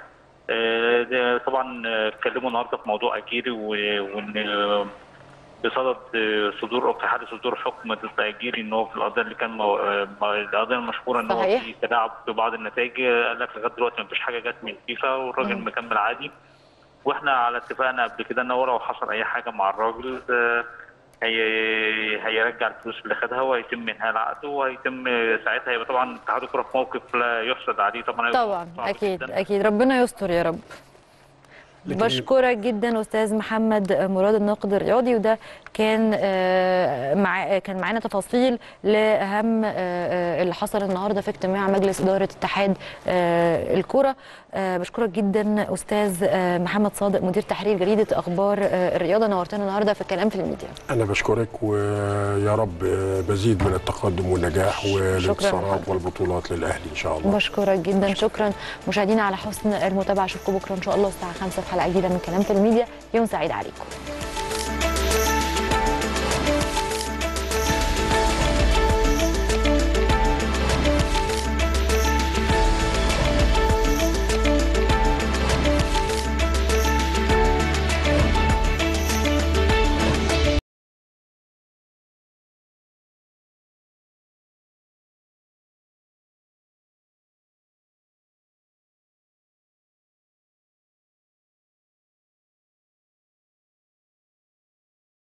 Speaker 3: آه، ده طبعا آه، اتكلموا النهارده في موضوع اجيري و- وان آه، بصدد آه، صدور او في حال صدور حكم ضد اجيري ان هو في القضيه اللي كان مو- آه، مو- القضيه المشهوره ان هو
Speaker 1: صحيح.
Speaker 3: في تلاعب في بعض النتائج آه، قال لك لغايه دلوقتي ما فيش حاجه جت من الفيفا والراجل
Speaker 1: مم.
Speaker 3: مكمل عادي واحنا على اتفاقنا قبل كده ان هو لو حصل اي حاجه مع الراجل آه، هي هيرجع الفلوس اللي خدها وهيتم انهاء العقد وهيتم ساعتها يبقى طبعا اتحاد الكره في موقف لا يحسد عليه طبعا هيبقى
Speaker 1: طبعا
Speaker 3: صعب
Speaker 1: اكيد
Speaker 3: جداً.
Speaker 1: اكيد ربنا يستر يا رب
Speaker 2: لكن-
Speaker 1: بشكرك جدا استاذ محمد مراد الناقد الرياضي وده كان آه، مع كان معانا تفاصيل لاهم آه، آه، اللي حصل النهارده في اجتماع مجلس اداره اتحاد آه، الكره آه، بشكرك جدا استاذ آه، محمد صادق مدير تحرير جريده اخبار آه، الرياضه نورتنا النهارده في الكلام في الميديا
Speaker 2: انا بشكرك ويا رب بزيد من التقدم والنجاح والانتصارات
Speaker 1: لحضرتك.
Speaker 2: والبطولات للاهلي ان شاء الله
Speaker 1: بشكرك جدا شكرا مشاهدينا على حسن المتابعه اشوفكم بكره ان شاء الله الساعه 5 في حلقه جديده من كلام في الميديا يوم سعيد عليكم